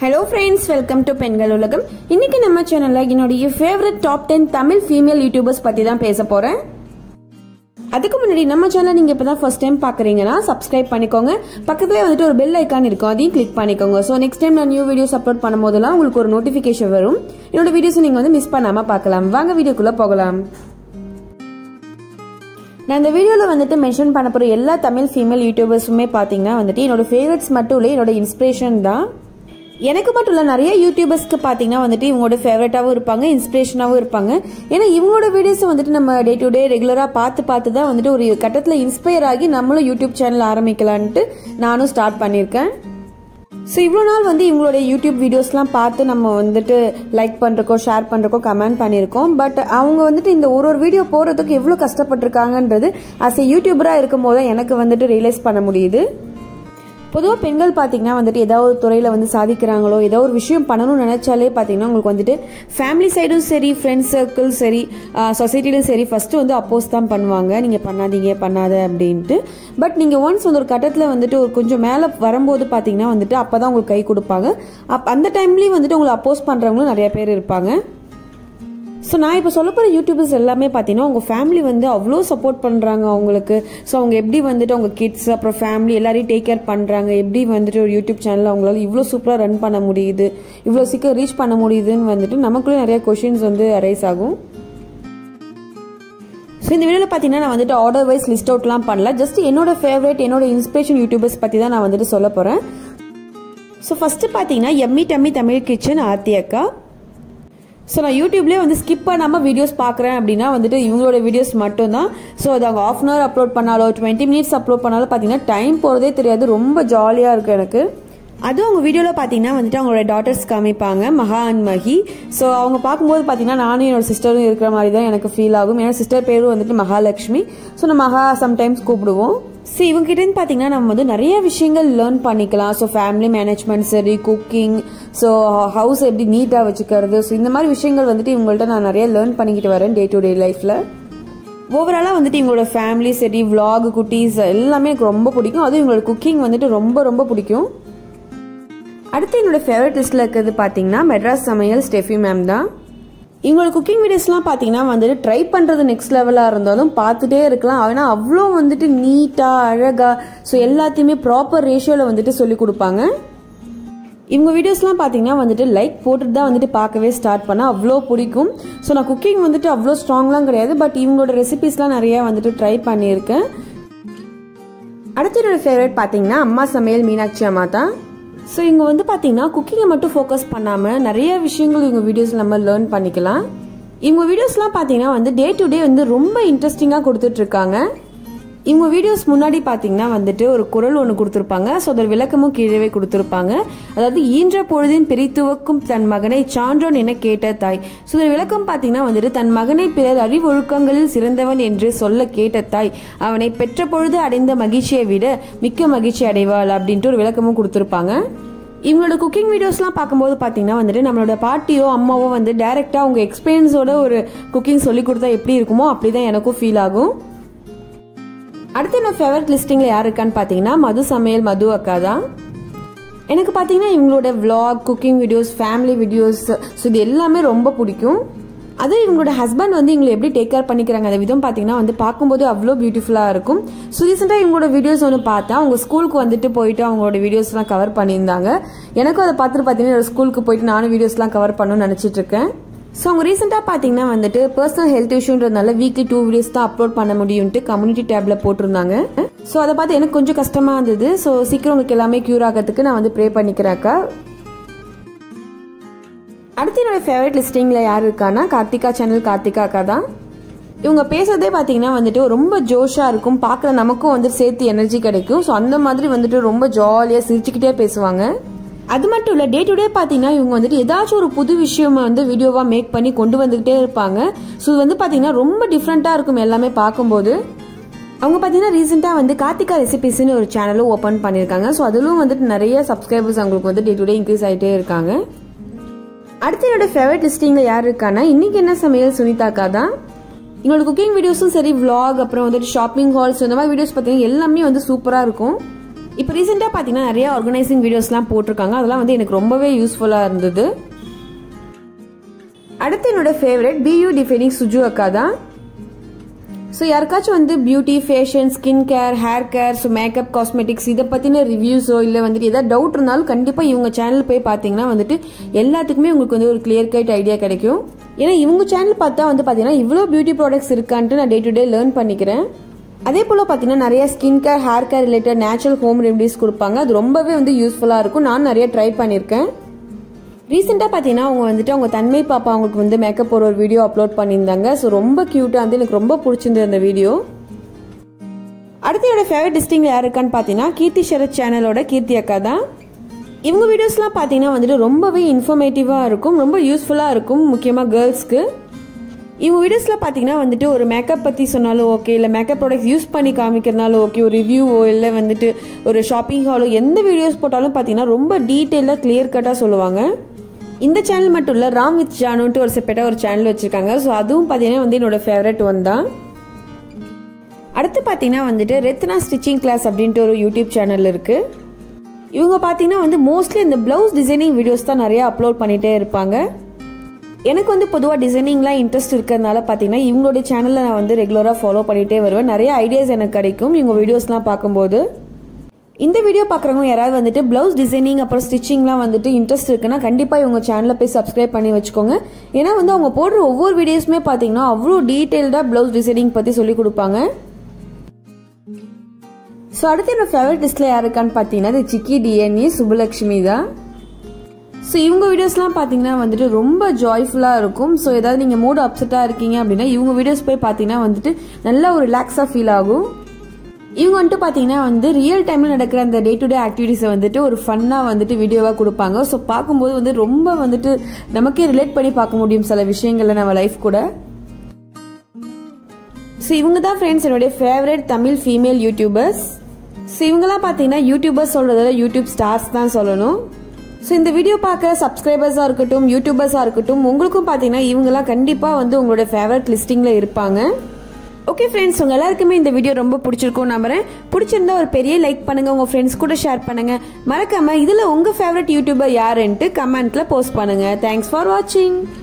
hello friends welcome to பெண்கள் உலகம் இன்னைக்கு நம்ம சேனல்ல என்னுடைய favourite top ten Tamil female YouTubers பத்தி தான் பேச போறேன் அதுக்கு முன்னாடி நம்ம சேனல் நீங்க இப்பதான் ஃபர்ஸ்ட் டைம் பாக்குறீங்கன்னா சப்ஸ்கிரைப் பண்ணிக்கோங்க பக்கத்துலேயே வந்துட்டு ஒரு பெல் ஐக்கான் இருக்கும் அதையும் கிளிக் பண்ணிக்கோங்க ஸோ நெக்ஸ்ட் டைம் நான் நியூ வீடியோஸ் அப்லோட் பண்ணும்போதெல்லாம் உங்களுக்கு ஒரு நோட்டிஃபிகேஷன் வரும் என்னோட வீடியோஸ் நீங்க வந்து மிஸ் பண்ணாம பார்க்கலாம் வாங்க வீடியோக்குள்ள போகலாம் நான் இந்த வீடியோவில் வந்துட்டு மென்ஷன் பண்ண போகிற எல்லா தமிழ் ஃபீமேல் யூடியூபர்ஸுமே பார்த்தீங்கன்னா வந்துட்டு என்னோட ஃபேவரட்ஸ் மட்டும் இல்லை என்னோட இன்ஸ்பிரேஷன் தான் எனக்கு மட்டும் இல்லை நிறைய யூடியூபர்ஸ்க்கு பார்த்தீங்கன்னா வந்துட்டு இவங்களோட ஃபேவரட்டாகவும் இருப்பாங்க இன்ஸ்பிரேஷனாகவும் இருப்பாங்க ஏன்னா இவங்களோட வீடியோஸை வந்துட்டு நம்ம டே டு டே ரெகுலராக பார்த்து பார்த்து தான் வந்துட்டு ஒரு கட்டத்தில் இன்ஸ்பயர் ஆகி நம்மளும் யூடியூப் சேனல் ஆரம்பிக்கலான்ட்டு நானும் ஸ்டார்ட் பண்ணியிருக்கேன் ஸோ இவ்வளோ நாள் வந்து இவங்களோட யூடியூப் வீடியோஸ்லாம் பார்த்து நம்ம வந்துட்டு லைக் பண்ணுறக்கோ ஷேர் பண்ணுறக்கோ கமெண்ட் பண்ணியிருக்கோம் பட் அவங்க வந்துட்டு இந்த ஒரு ஒரு வீடியோ போகிறதுக்கு எவ்வளோ கஷ்டப்பட்டிருக்காங்கன்றது அஸ் எ யூடியூபராக இருக்கும் போது எனக்கு வந்துட்டு ரியலைஸ் பண்ண முடியுது பொதுவாக பெண்கள் பார்த்தீங்கன்னா வந்துட்டு ஏதாவது ஒரு துறையில் வந்து சாதிக்கிறாங்களோ ஏதோ ஒரு விஷயம் பண்ணணும்னு நினைச்சாலே பார்த்தீங்கன்னா உங்களுக்கு வந்துட்டு ஃபேமிலி சைடும் சரி ஃப்ரெண்ட்ஸ் சர்க்கிள் சரி சொசைட்டிலும் சரி ஃபர்ஸ்ட் வந்து அப்போஸ் தான் பண்ணுவாங்க நீங்கள் பண்ணாதீங்க பண்ணாத அப்படின்ட்டு பட் நீங்கள் ஒன்ஸ் வந்து ஒரு கட்டத்தில் வந்துட்டு ஒரு கொஞ்சம் மேலே வரும்போது பார்த்தீங்கன்னா வந்துட்டு அப்போ தான் உங்களுக்கு கை கொடுப்பாங்க அப் அந்த டைம்லேயும் வந்துட்டு உங்களை அப்போஸ் பண்ணுறவங்களும் நிறைய பேர் இருப்பாங்க ஸோ நான் இப்போ சொல்ல போகிற யூடியூபர்ஸ் எல்லாமே பார்த்தீங்கன்னா உங்கள் ஃபேமிலி வந்து அவ்வளோ சப்போர்ட் பண்ணுறாங்க அவங்களுக்கு ஸோ அவங்க எப்படி வந்துட்டு அவங்க கிட்ஸ் அப்புறம் ஃபேமிலி எல்லாரையும் டேக் கேர் பண்ணுறாங்க எப்படி வந்துட்டு ஒரு யூடியூப் சேனல் அவங்களால இவ்வளோ சூப்பராக ரன் பண்ண முடியுது இவ்வளோ சீக்கிரம் ரீச் பண்ண முடியுதுன்னு வந்துட்டு நமக்குள்ளே நிறைய கொஷின்ஸ் வந்து அரைஸ் ஆகும் ஸோ இந்த வீடியோவில் பார்த்தீங்கன்னா நான் வந்துட்டு ஆர்டர் வைஸ் லிஸ்ட் அவுட்லாம் பண்ணல ஜஸ்ட் என்னோட ஃபேவரட் என்னோட இன்ஸ்பிரேஷன் யூடியூபர்ஸ் பற்றி தான் நான் வந்துட்டு சொல்ல போகிறேன் ஸோ ஃபஸ்ட்டு பார்த்தீங்கன்னா yummy tummy Tamil kitchen Aarthi அக்கா ஸோ நான் யூடியூப்லேயே வந்து ஸ்கிப் பண்ணாமல் வீடியோஸ் பார்க்குறேன் அப்படின்னா வந்துட்டு இவங்களோட வீடியோஸ் மட்டும்தான் ஸோ அது அவங்க ஆஃப் அன் ஹவர் அப்லோட் பண்ணாலோ டுவெண்ட்டி மினிட்ஸ் அப்லோட் பண்ணாலும் பார்த்தீங்கன்னா டைம் போகிறதே தெரியாது ரொம்ப ஜாலியாக இருக்குது எனக்கு அதுவும் அவங்க வீடியோவில் பார்த்தீங்கன்னா வந்துட்டு அவங்களோட டாட்டர்ஸ் காமிப்பாங்க மகா அண்ட் மஹி ஸோ அவங்க பார்க்கும்போது பார்த்தீங்கன்னா நானும் என்னோட சிஸ்டரும் இருக்கிற மாதிரி தான் எனக்கு ஃபீல் ஆகும் ஏன்னா சிஸ்டர் பேரும் வந்துட்டு மகாலட்சுமி ஸோ நம்ம மகா சம்டைம்ஸ் கூப்பிடுவோம் ஸோ இவங்ககிட்டேருந்து பார்த்தீங்கன்னா நம்ம வந்து நிறைய விஷயங்கள் லேர்ன் பண்ணிக்கலாம் ஸோ ஃபேமிலி மேனேஜ்மெண்ட் சரி குக்கிங் ஸோ ஹவுஸ் எப்படி நீட்டாக வச்சுக்கிறது ஸோ இந்த மாதிரி விஷயங்கள் வந்துட்டு இவங்கள்ட்ட நான் நிறைய லேர்ன் பண்ணிக்கிட்டு வரேன் டே டு டே லைஃப்பில் ஓவராலாக வந்துட்டு இவங்களோட ஃபேமிலி சரி விலாக் குட்டீஸ் எல்லாமே எனக்கு ரொம்ப பிடிக்கும் அதுவும் இவங்களோட குக்கிங் வந்துட்டு ரொம்ப ரொம்ப பிடிக்கும் அடுத்து என்னோட ஃபேவரட் லிஸ்ட்டில் இருக்கிறது பார்த்தீங்கன்னா மெட்ராஸ் சமையல் ஸ்டெஃபி மேம் தான் இவங்களோட குக்கிங் வீடியோஸ்லாம் பார்த்தீங்கன்னா வந்துட்டு ட்ரை பண்ணுறது நெக்ஸ்ட் லெவலாக இருந்தாலும் பார்த்துட்டே இருக்கலாம் ஆனால் அவ்வளோ வந்துட்டு நீட்டாக அழகாக ஸோ எல்லாத்தையுமே ப்ராப்பர் ரேஷியோவில் வந்துட்டு சொல்லி கொடுப்பாங்க இவங்க வீடியோஸ்லாம் பார்த்தீங்கன்னா வந்துட்டு லைக் போட்டுட்டு தான் வந்துட்டு பார்க்கவே ஸ்டார்ட் பண்ணால் அவ்வளோ பிடிக்கும் ஸோ நான் குக்கிங் வந்துட்டு அவ்வளோ ஸ்ட்ராங்லாம் கிடையாது பட் இவங்களோட ரெசிபிஸ்லாம் நிறையா வந்துட்டு ட்ரை பண்ணியிருக்கேன் அடுத்த என்னோட ஃபேவரட் பார்த்தீங்கன்னா அம்மா சமையல் மீனாட்சி அம்மா தான் ஸோ இவங்க வந்து பார்த்தீங்கன்னா குக்கிங்கை மட்டும் ஃபோக்கஸ் பண்ணாமல் நிறைய விஷயங்கள் இவங்க வீடியோஸ் நம்ம லேர்ன் பண்ணிக்கலாம் இவங்க வீடியோஸ்லாம் பார்த்தீங்கன்னா வந்து டே டு டே வந்து ரொம்ப இன்ட்ரெஸ்டிங்காக கொடுத்துட்ருக்காங்க இவங்க வீடியோஸ் முன்னாடி பார்த்தீங்கன்னா வந்துட்டு ஒரு குரல் ஒன்று கொடுத்துருப்பாங்க ஸோ அதோட விளக்கமும் கீழே கொடுத்துருப்பாங்க அதாவது ஈன்ற பொழுதின் பிரித்துவக்கும் தன் மகனை சான்றோன் என கேட்ட தாய் ஸோ இதோட விளக்கம் பார்த்தீங்கன்னா வந்துட்டு தன் மகனை பிறர் அறிவொழுக்கங்களில் சிறந்தவன் என்று சொல்ல கேட்ட தாய் அவனை பெற்ற பொழுது அடைந்த மகிழ்ச்சியை விட மிக்க மகிழ்ச்சி அடைவாள் அப்படின்ட்டு ஒரு விளக்கமும் கொடுத்துருப்பாங்க இவங்களோட குக்கிங் வீடியோஸ்லாம் பார்க்கும்போது பார்த்தீங்கன்னா வந்துட்டு நம்மளோட பாட்டியோ அம்மாவோ வந்து டைரெக்டாக அவங்க எக்ஸ்பீரியன்ஸோட ஒரு குக்கிங் சொல்லி கொடுத்தா எப்படி இருக்குமோ அப்படி தான் எனக்கும் ஃபீல் ஆகும் அடுத்து என்ன ஃபேவரட் லிஸ்டிங்கில் யார் இருக்கான்னு பார்த்தீங்கன்னா மது சமையல் மது அக்கா தான் எனக்கு பார்த்தீங்கன்னா இவங்களோட vlog cooking videos family videos so இது எல்லாமே ரொம்ப பிடிக்கும் அது இவங்களோட ஹஸ்பண்ட் வந்து இவங்களை எப்படி டேக் கேர் பண்ணிக்கிறாங்க அந்த விதம் பார்த்தீங்கன்னா வந்து பார்க்கும்போது அவ்வளோ பியூட்டிஃபுல்லாக இருக்கும் ஸோ ரீசெண்டாக இவங்களோட வீடியோஸ் ஒன்று பார்த்தேன் அவங்க ஸ்கூலுக்கு வந்துட்டு போயிட்டு அவங்களோட வீடியோஸ்லாம் கவர் பண்ணியிருந்தாங்க எனக்கும் அதை பார்த்துட்டு பார்த்தீங்கன்னா ஸ்கூலுக்கு போயிட்டு நானும் வீடியோஸ்லாம் கவர் பண்ணணும்னு நினச்சிட்டு இருக்கேன் ஸோ அவங்க ரீசெண்டாக பார்த்தீங்கன்னா வந்துட்டு பர்சனல் ஹெல்த் இஷ்யூன்றதுனால வீக்லி டூ வீடியோஸ் தான் அப்லோட் பண்ண முடியும்ட்டு கம்யூனிட்டி டேப்ல போட்டிருந்தாங்க ஸோ அதை பார்த்து எனக்கு கொஞ்சம் கஷ்டமா இருந்தது ஸோ சீக்கிரம் உங்களுக்கு எல்லாமே க்யூர் ஆகிறதுக்கு நான் வந்து ப்ரே பண்ணிக்கிறேன்க்கா அடுத்து என்னோட ஃபேவரட் லிஸ்டிங்கில் யார் இருக்கான்னா கார்த்திகா சேனல் கார்த்திகா அக்கா தான் இவங்க பேசுறதே பார்த்தீங்கன்னா வந்துட்டு ரொம்ப ஜோஷாக இருக்கும் பார்க்குற நமக்கும் வந்து சேர்த்து எனர்ஜி கிடைக்கும் ஸோ அந்த மாதிரி வந்துட்டு ரொம்ப ஜாலியாக சிரிச்சுக்கிட்டே பேசுவாங்க அது மட்டும் இல்லை டே டு டே பார்த்தீங்கன்னா இவங்க வந்துட்டு ஏதாச்சும் ஒரு புது விஷயம் வந்து வீடியோவாக மேக் பண்ணி கொண்டு வந்துக்கிட்டே இருப்பாங்க ஸோ இது வந்து பார்த்தீங்கன்னா ரொம்ப டிஃப்ரெண்ட்டாக இருக்கும் எல்லாமே பார்க்கும்போது அவங்க பார்த்தீங்கன்னா ரீசெண்டாக வந்து கார்த்திகா ரெசிபிஸ்னு ஒரு சேனலும் ஓப்பன் பண்ணியிருக்காங்க ஸோ அதிலும் வந்துட்டு நிறைய சப்ஸ்கிரைபர்ஸ் அவங்களுக்கு வந்து டே டு டே இன்க்ரீஸ் ஆகிட்டே இருக்காங்க அடுத்து என்னோட ஃபேவரட் லிஸ்டிங்கில் யார் இருக்கான்னா இன்னைக்கு என்ன சமையல் சுனிதாக்கா தான் எங்களோட குக்கிங் வீடியோஸும் சரி vlog அப்புறம் வந்துட்டு ஷாப்பிங் ஹால்ஸ் இந்த மாதிரி வீடியோஸ் பார்த்தீங்கன்னா எல்லாமே வந்து சூப்பராக இருக்கும் இப்போ ரீசெண்டாக பார்த்தீங்கன்னா நிறைய ஆர்கனைசிங் வீடியோஸ்லாம் போட்டிருக்காங்க அதெல்லாம் வந்து எனக்கு ரொம்பவே யூஸ்ஃபுல்லாக இருந்தது அடுத்து என்னோட ஃபேவரட் பியூ டிஃபைனிங் சுஜு அக்கா தான் ஸோ யாருக்காச்சும் வந்து beauty fashion skin care hair care so makeup cosmetics இதை பற்றின ரிவ்யூஸோ இல்லை வந்துட்டு ஏதாவது டவுட் இருந்தாலும் கண்டிப்பாக இவங்க சேனல் போய் பார்த்தீங்கன்னா வந்துட்டு எல்லாத்துக்குமே உங்களுக்கு வந்து ஒரு கிளியர் கட் ஐடியா கிடைக்கும் ஏன்னா இவங்க சேனல் பார்த்தா வந்து பார்த்தீங்கன்னா இவ்வளோ பியூட்டி ப்ராடக்ட்ஸ் இருக்கான்ட்டு நான் டே டு டே லேர்ன் பண்ணிக்கிறேன் அதே போல் பார்த்தீங்கன்னா நிறைய skin care hair care related natural home remedies கொடுப்பாங்க அது ரொம்பவே வந்து யூஸ்ஃபுல்லாக இருக்கும் நான் நிறைய ட்ரை பண்ணியிருக்கேன் ரீசெண்டாக பார்த்தீங்கன்னா அவங்க வந்துட்டு அவங்க தன்மை பாப்பா அவங்களுக்கு வந்து மேக்கப் ஒரு ஒரு வீடியோ அப்லோட் பண்ணியிருந்தாங்க ஸோ ரொம்ப க்யூட்டாக வந்து எனக்கு ரொம்ப பிடிச்சிருந்தது அந்த வீடியோ அடுத்து என்னோட ஃபேவரட் டிஸ்டிங் யார் இருக்கான்னு பார்த்தீங்கன்னா கீர்த்தி ஷரத் சேனலோட கீர்த்தி அக்கா தான் இவங்க வீடியோஸ்லாம் பார்த்தீங்கன்னா வந்துட்டு ரொம்பவே இன்ஃபர்மேட்டிவாக இருக்கும் ரொம்ப யூஸ்ஃபுல்லாக இருக்கும் முக்கியமாக கேர்ள்ஸ்க்கு இவங்க வீடியோஸில் பார்த்தீங்கன்னா வந்துட்டு ஒரு மேக்கப் பற்றி சொன்னாலும் ஓகே இல்லை மேக்கப் ப்ராடக்ட்ஸ் யூஸ் பண்ணி காமிக்கிறனாலும் ஓகே ஒரு ரிவ்யூவோ இல்லை வந்துட்டு ஒரு ஷாப்பிங் ஹாலோ எந்த வீடியோஸ் போட்டாலும் பார்த்தீங்கன்னா ரொம்ப டீட்டெயிலாக கிளியர் கட்டாக சொல்லுவாங்க இந்த சேனல் மட்டும் இல்லை ராம் வித் ஜானுன்ட்டு ஒரு செப்பரேட்டாக ஒரு சேனல் வச்சுருக்காங்க ஸோ அதுவும் பார்த்தீங்கன்னா வந்து என்னோட ஃபேவரட் ஒன் தான் அடுத்து பார்த்தீங்கன்னா வந்துட்டு ரெத்னா ஸ்டிச்சிங் கிளாஸ் அப்படின்ட்டு ஒரு யூடியூப் சேனல் இருக்குது இவங்க பார்த்தீங்கன்னா வந்து மோஸ்ட்லி இந்த ப்ளவுஸ் டிசைனிங் வீடியோஸ் தான் நிறைய அப்லோட் பண்ணிகிட்டே இருப்பாங்க எனக்கு வந்து பொதுவாக டிசைனிங்லாம் இன்ட்ரெஸ்ட் இருக்கிறதுனால பார்த்தீங்கன்னா இவங்களோட சேனலில் நான் வந்து ரெகுலராக ஃபாலோ பண்ணிகிட்டே வருவேன் நிறைய ஐடியாஸ் எனக்கு கிடைக்கும் இவங்க வீடியோஸ்லாம் பார்க்கும்போது இந்த வீடியோ பார்க்குறவங்க யாராவது வந்துட்டு ப்ளவுஸ் டிசைனிங் அப்புறம் ஸ்டிச்சிங்லாம் வந்துட்டு இன்ட்ரெஸ்ட் இருக்குன்னா கண்டிப்பாக இவங்க சேனலை போய் சப்ஸ்கிரைப் பண்ணி வச்சுக்கோங்க ஏன்னா வந்து அவங்க போடுற ஒவ்வொரு வீடியோஸுமே பார்த்தீங்கன்னா அவ்வளோ டீட்டெயில்டாக ப்ளவுஸ் டிசைனிங் பற்றி சொல்லி கொடுப்பாங்க ஸோ அடுத்து என்னோட ஃபேவரட் லிஸ்ட்டில் யார் இருக்கான்னு பார்த்தீங்கன்னா இது சிக்கி டிஎன்ஏ சுபலக்ஷ்மி தான் ஸோ இவங்க வீடியோஸ்லாம் பார்த்தீங்கன்னா வந்துட்டு ரொம்ப ஜாய்ஃபுல்லாக இருக்கும் ஸோ ஏதாவது நீங்கள் மூடு அப்செட்டாக இருக்கீங்க அப்படின்னா இவங்க வீடியோஸ் போய் பார்த்தீங்கன்னா வந்துட்டு நல்லா ஒரு ரிலாக்ஸாக ஃபீல் ஆகும் இவங்க வந்துட்டு பார்த்தீங்கன்னா வந்து ரியல் டைமில் நடக்கிற அந்த டே டு டே ஆக்டிவிட்டீஸை வந்துட்டு ஒரு ஃபன்னாக வந்துட்டு வீடியோவாக கொடுப்பாங்க ஸோ பார்க்கும்போது வந்து ரொம்ப வந்துட்டு நமக்கே ரிலேட் பண்ணி பார்க்க முடியும் சில விஷயங்கள்ல நம்ம லைஃப் கூட ஸோ இவங்க தான் ஃப்ரெண்ட்ஸ் என்னுடைய favourite Tamil female YouTubers so இவங்கெல்லாம் பார்த்தீங்கன்னா யூடியூபர்ஸ் சொல்கிறத யூடியூப் ஸ்டார்ஸ் தான் சொல்லணும் ஸோ இந்த வீடியோ பார்க்குற சப்ஸ்கிரைபர்ஸாக இருக்கட்டும் யூடியூபர்ஸாக இருக்கட்டும் உங்களுக்கும் பார்த்தீங்கன்னா இவங்கெல்லாம் கண்டிப்பாக வந்து உங்களோட ஃபேவரட் லிஸ்டிங்கில் இருப்பாங்க ஓகே ஃப்ரெண்ட்ஸ் உங்கள் எல்லாருக்குமே இந்த வீடியோ ரொம்ப பிடிச்சிருக்கும் நம்புறேன் பிடிச்சிருந்தா ஒரு பெரிய லைக் பண்ணுங்க உங்கள் ஃப்ரெண்ட்ஸ் கூட ஷேர் பண்ணுங்க மறக்காம இதில் உங்கள் ஃபேவரட் யூடியூபர் யாருன்ட்டு கமெண்ட்ல போஸ்ட் பண்ணுங்க தேங்க்ஸ் ஃபார் வாட்சிங்